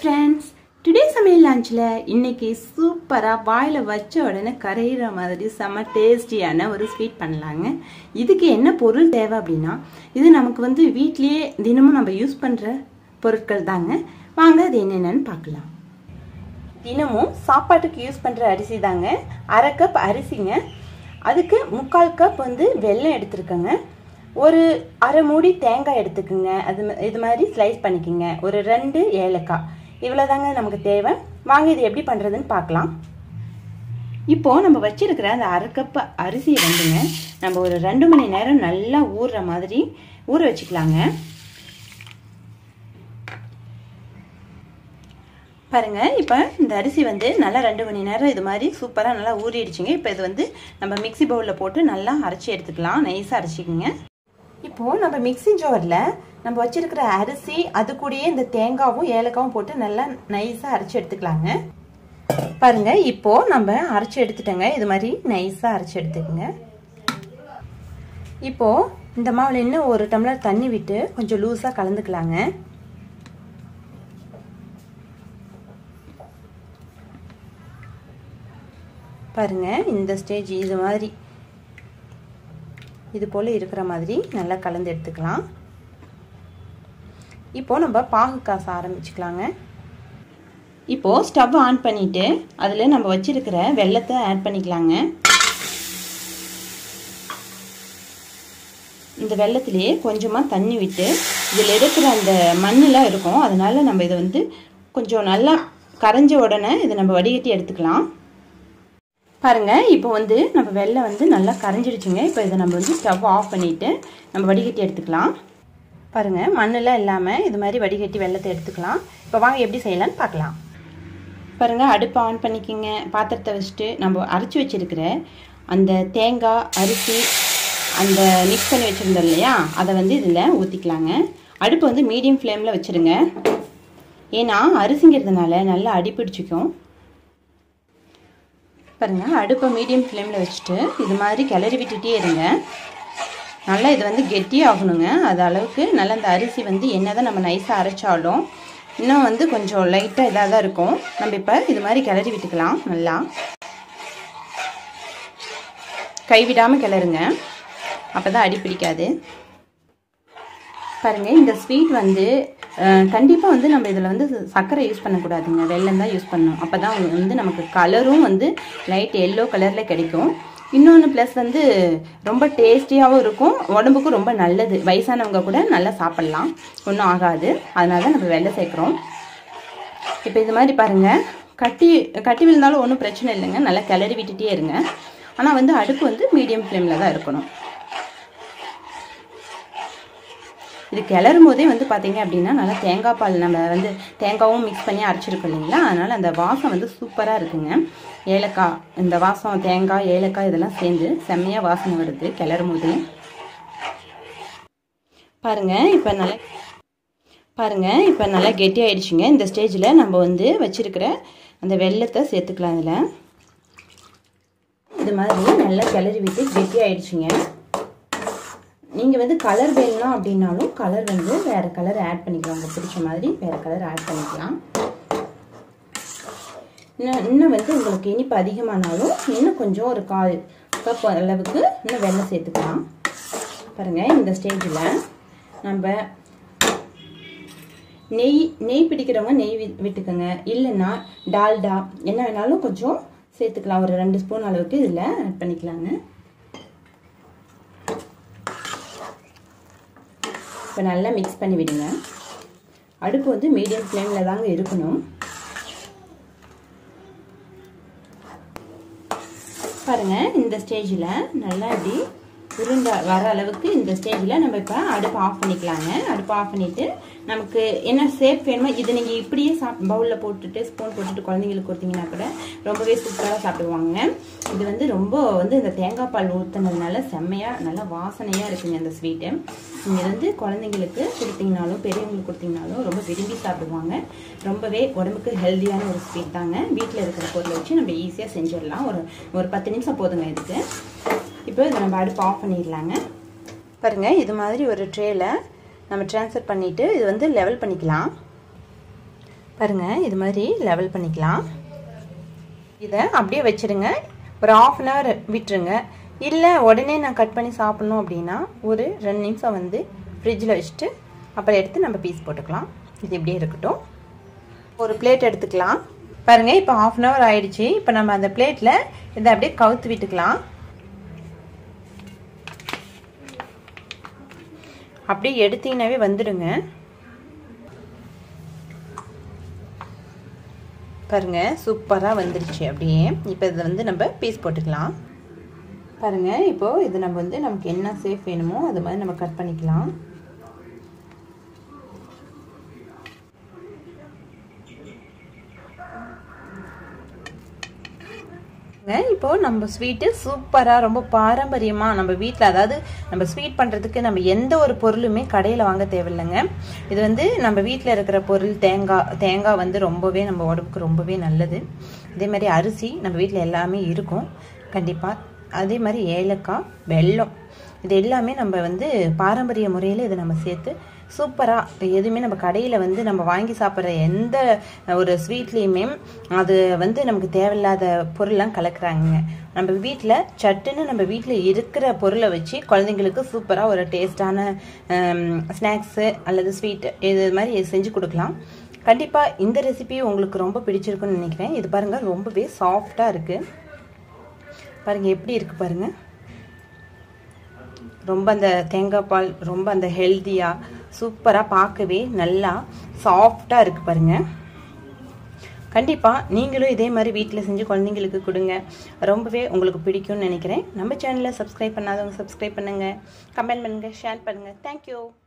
friends today சமையல் லான்ச்சில் இன்னைக்கு சூப்பராக வாயில் வச்ச உடனே கரையிற மாதிரி செம்ம டேஸ்டியான ஒரு ஸ்வீட் பண்ணலாங்க இதுக்கு என்ன பொருள் தேவை அப்படின்னா இது நமக்கு வந்து வீட்லேயே தினமும் நம்ம யூஸ் பண்ணுற பொருட்கள் தாங்க வாங்க அது என்னென்னு பார்க்கலாம் தினமும் சாப்பாட்டுக்கு யூஸ் பண்ணுற அரிசி தாங்க அரை கப் அரிசிங்க அதுக்கு முக்கால் கப் வந்து வெல்லம் எடுத்துருக்கேங்க ஒரு அரை மூடி தேங்காய் எடுத்துக்குங்க அது இது மாதிரி ஸ்லைஸ் பண்ணிக்கோங்க ஒரு ரெண்டு ஏலக்காய் இவ்வளோதாங்க நமக்கு தேவை வாங்க இது எப்படி பண்ணுறதுன்னு பார்க்கலாம் இப்போது நம்ம வச்சிருக்கிற அந்த அரை கப் அரிசியை வந்துங்க நம்ம ஒரு ரெண்டு மணி நேரம் நல்லா ஊறுற மாதிரி ஊற வச்சுக்கலாங்க பாருங்க இப்போ இந்த அரிசி வந்து நல்லா ரெண்டு மணி நேரம் இது மாதிரி சூப்பராக நல்லா ஊறிடுச்சுங்க இப்போ இது வந்து நம்ம மிக்சி பவுலில் போட்டு நல்லா அரைச்சி எடுத்துக்கலாம் நைஸாக அரைச்சிக்கோங்க இப்போது நம்ம மிக்சி ஜோரில் நம்ம வச்சிருக்கிற அரிசி அது கூடயே இந்த தேங்காவும் ஏலக்காவும் போட்டு நல்லா நைஸாக அரைச்சி எடுத்துக்கலாங்க பாருங்க இப்போ நம்ம அரைச்சி எடுத்துட்டோங்க இது மாதிரி நைஸாக அரைச்சி எடுத்துக்கோங்க இப்போ இந்த மாவில் இன்னும் ஒரு டம்ளர் தண்ணி விட்டு கொஞ்சம் லூஸாக கலந்துக்கலாங்க பாருங்க இந்த ஸ்டேஜ் இது மாதிரி இது போல் இருக்கிற மாதிரி நல்லா கலந்து எடுத்துக்கலாம் இப்போ நம்ம பாகு காச ஆரம்பிச்சுக்கலாங்க இப்போது ஸ்டவ் ஆன் பண்ணிவிட்டு அதில் நம்ம வச்சுருக்கிற வெள்ளத்தை ஆட் பண்ணிக்கலாங்க இந்த வெள்ளத்துலேயே கொஞ்சமாக தண்ணி விட்டு இதில் இருக்கிற அந்த மண்ணெலாம் இருக்கும் அதனால் நம்ம இதை வந்து கொஞ்சம் நல்லா கரைஞ்ச உடனே இதை நம்ம வடிகட்டி எடுத்துக்கலாம் பாருங்க இப்போ வந்து நம்ம வெள்ளை வந்து நல்லா கரைஞ்சிடுச்சுங்க இப்போ இதை நம்ம வந்து ஸ்டவ் ஆஃப் பண்ணிவிட்டு நம்ம வடிகட்டி எடுத்துக்கலாம் பாருங்கள் மண்ணெல்லாம் இல்லாமல் இது மாதிரி வடிகட்டி வெள்ளத்தை எடுத்துக்கலாம் இப்போ வாங்க எப்படி செய்யலான்னு பார்க்கலாம் பாருங்கள் அடுப்பை ஆன் பண்ணிக்கிங்க பாத்திரத்தை வச்சுட்டு நம்ம அரைச்சி வச்சுருக்கிற அந்த தேங்காய் அரிசி அந்த மிக்ஸ் பண்ணி வச்சுருந்தோம் இல்லையா அதை வந்து இதில் ஊற்றிக்கலாங்க அடுப்பு வந்து மீடியம் ஃப்ளேமில் வச்சுருங்க ஏன்னா அரிசிங்கிறதுனால நல்லா அடிப்பிடிச்சிக்கும் பாருங்கள் அடுப்பை மீடியம் ஃப்ளேமில் வச்சுட்டு இது மாதிரி கிளறி விட்டுட்டே இருங்க நல்லா இது வந்து கெட்டியாகணுங்க அது அளவுக்கு நல்லா இந்த அரிசி வந்து என்ன தான் நம்ம நைஸாக அரைச்சாலும் இன்னும் வந்து கொஞ்சம் லைட்டாக இதாக தான் இருக்கும் நம்ம இப்போ இது மாதிரி கிளறி விட்டுக்கலாம் நல்லா கைவிடாமல் கிளறுங்க அப்போ தான் அடி பிடிக்காது பாருங்கள் இந்த ஸ்வீட் வந்து கண்டிப்பாக வந்து நம்ம இதில் வந்து சர்க்கரை யூஸ் பண்ணக்கூடாதுங்க வெள்ளம் தான் யூஸ் பண்ணணும் அப்போ தான் வந்து நமக்கு கலரும் வந்து லைட் எல்லோ கலரில் கிடைக்கும் இன்னொன்று ப்ளஸ் வந்து ரொம்ப டேஸ்டியாகவும் இருக்கும் உடம்புக்கும் ரொம்ப நல்லது வயசானவங்க கூட நல்லா சாப்பிட்லாம் ஒன்றும் ஆகாது அதனால தான் நம்ம வெள்ளை சேர்க்குறோம் இப்போ இது மாதிரி பாருங்கள் கட்டி கட்டி விழுந்தாலும் ஒன்றும் பிரச்சனை இல்லைங்க நல்லா கிளறி விட்டுட்டே இருங்க ஆனால் வந்து அடுப்பு வந்து மீடியம் ஃப்ளேமில் தான் இருக்கணும் இது கிளறும் போதே வந்து பார்த்தீங்க அப்படின்னா நல்லா தேங்காய் பால் நம்ம வந்து தேங்காவும் மிக்ஸ் பண்ணி அரைச்சிருக்கோம் இல்லைங்களா அதனால் அந்த வாசம் வந்து சூப்பராக இருக்குங்க ஏலக்காய் இந்த வாசம் தேங்காய் ஏலக்காய் இதெல்லாம் சேர்ந்து செம்மையாக வாசனை வருது கிளறும் போதே பாருங்கள் இப்போ நல்லா பாருங்கள் இப்போ நல்லா கெட்டி ஆயிடுச்சுங்க இந்த ஸ்டேஜில் நம்ம வந்து வச்சுருக்கிற அந்த வெள்ளத்தை சேர்த்துக்கலாம் இதில் இது மாதிரி நல்லா கிளறி விட்டு கெட்டி ஆயிடுச்சுங்க நீங்கள் வந்து கலர் வேணும் அப்படின்னாலும் கலர் வந்து வேறு கலர் ஆட் பண்ணிக்கலாம் உங்களுக்கு பிடிச்ச மாதிரி வேறு கலர் ஆட் பண்ணிக்கலாம் இன்னும் இன்னும் வந்து உங்களுக்கு இனிப்பு அதிகமானாலும் இன்னும் கொஞ்சம் ஒரு கால் கப் அளவுக்கு இன்னும் வெள்ளம் சேர்த்துக்கலாம் பாருங்கள் இந்த ஸ்டேஜில் நம்ம நெய் நெய் பிடிக்கிறவங்க நெய் விட்டுக்கோங்க இல்லைன்னா டால்டா என்ன வேணாலும் கொஞ்சம் சேர்த்துக்கலாம் ஒரு ரெண்டு ஸ்பூன் அளவுக்கு இதில் ஆட் பண்ணிக்கலாங்க இப்போ நல்லா மிக்ஸ் பண்ணி விடுங்க அடுப்பு வந்து மீடியம் ஃப்ளேமில் தாங்க இருக்கணும் பாருங்கள் இந்த ஸ்டேஜில் நல்லா இப்படி உருண்ட வர அளவுக்கு இந்த ஸ்டேஜில் நம்ம இப்போ அடுப்பு ஆஃப் பண்ணிக்கலாங்க அடுப்பு ஆஃப் பண்ணிவிட்டு நமக்கு என்ன சேஃப் வேணுமோ இது நீங்கள் இப்படியே சாப் பவுலில் போட்டுட்டு ஸ்பூன் போட்டுட்டு குழந்தைங்களுக்கு கொடுத்தீங்கன்னா கூட ரொம்பவே சூப்பராக சாப்பிடுவாங்க இது வந்து ரொம்ப வந்து இந்த தேங்காய் பால் ஊற்றுனதுனால செம்மையாக நல்லா வாசனையாக இருக்குங்க இந்த ஸ்வீட்டு நீங்கள் வந்து குழந்தைங்களுக்கு கொடுத்தீங்கனாலும் பெரியவங்களுக்கு கொடுத்தீங்கனாலும் ரொம்ப விரும்பி சாப்பிடுவாங்க ரொம்பவே உடம்புக்கு ஹெல்த்தியான ஒரு ஸ்வீட் தாங்க வீட்டில் இருக்கிற பொருளை வச்சு நம்ம ஈஸியாக செஞ்சிடலாம் ஒரு ஒரு பத்து நிமிஷம் போதுங்க இதுக்கு இப்போ இதை நம்ம அடுப்பு ஆஃப் பண்ணிடலாங்க பாருங்கள் இது மாதிரி ஒரு ட்ரேயில் நம்ம ட்ரான்ஸ்ஃபர் பண்ணிவிட்டு இது வந்து லெவல் பண்ணிக்கலாம் பாருங்கள் இது மாதிரி லெவல் பண்ணிக்கலாம் இதை அப்படியே வச்சுருங்க ஒரு ஆஃப் அன் ஹவர் விட்டுருங்க இல்லை உடனே நான் கட் பண்ணி சாப்பிட்ணும் அப்படின்னா ஒரு ரெண்டு நிமிஷம் வந்து ஃப்ரிட்ஜில் வச்சுட்டு அப்புறம் எடுத்து நம்ம பீஸ் போட்டுக்கலாம் இது இப்படியே இருக்கட்டும் ஒரு பிளேட் எடுத்துக்கலாம் பாருங்கள் இப்போ ஆஃப் அன் ஹவர் ஆயிடுச்சு இப்போ நம்ம அந்த பிளேட்டில் இதை அப்படியே கவுத்து விட்டுக்கலாம் அப்படியே எடுத்தீங்கன்னாவே வந்துடுங்க பாருங்க சூப்பராக வந்துருச்சு அப்படியே இப்போ இதை வந்து நம்ம பீஸ் போட்டுக்கலாம் பாருங்க இப்போ இது நம்ம வந்து நமக்கு என்ன சேஃப் வேணுமோ அது மாதிரி நம்ம கட் பண்ணிக்கலாம் இப்போ நம்ம ஸ்வீட்டு சூப்பராக ரொம்ப பாரம்பரியமாக நம்ம வீட்டில் அதாவது நம்ம ஸ்வீட் பண்ணுறதுக்கு நம்ம எந்த ஒரு பொருளுமே கடையில் வாங்க தேவையில்லைங்க இது வந்து நம்ம வீட்டில் இருக்கிற பொருள் தேங்காய் தேங்காய் வந்து ரொம்பவே நம்ம உடம்புக்கு ரொம்பவே நல்லது அதே மாதிரி அரிசி நம்ம வீட்டில் எல்லாமே இருக்கும் கண்டிப்பாக அதே மாதிரி ஏலக்காய் வெல்லம் இது எல்லாமே நம்ம வந்து பாரம்பரிய முறையில் இதை நம்ம சேர்த்து சூப்பராக எதுவுமே நம்ம கடையில் வந்து நம்ம வாங்கி சாப்பிட்ற எந்த ஒரு ஸ்வீட்லேயுமே அது வந்து நமக்கு தேவையில்லாத பொருள்லாம் கலக்குறாங்க நம்ம வீட்டில் சட்டுன்னு நம்ம வீட்டில் இருக்கிற பொருளை வச்சு குழந்தைங்களுக்கு சூப்பராக ஒரு டேஸ்டான ஸ்நாக்ஸு அல்லது ஸ்வீட் இது மாதிரி செஞ்சு கொடுக்கலாம் கண்டிப்பாக இந்த ரெசிபி உங்களுக்கு ரொம்ப பிடிச்சிருக்குன்னு நினைக்கிறேன் இது பாருங்கள் ரொம்பவே சாஃப்டாக இருக்குது பாருங்கள் எப்படி இருக்குது பாருங்கள் ரொம்ப அந்த தேங்காய் பால் ரொம்ப அந்த ஹெல்த்தியாக சூப்பராக பார்க்கவே நல்லா சாஃப்டாக இருக்குது பாருங்கள் கண்டிப்பாக நீங்களும் இதே மாதிரி வீட்டில் செஞ்சு குழந்தைங்களுக்கு கொடுங்க ரொம்பவே உங்களுக்கு பிடிக்கும்னு நினைக்கிறேன் நம்ம சேனலை சப்ஸ்கிரைப் பண்ணாதவங்க சப்ஸ்கிரைப் பண்ணுங்கள் கமெண்ட் பண்ணுங்கள் ஷேர் பண்ணுங்கள் தேங்க்யூ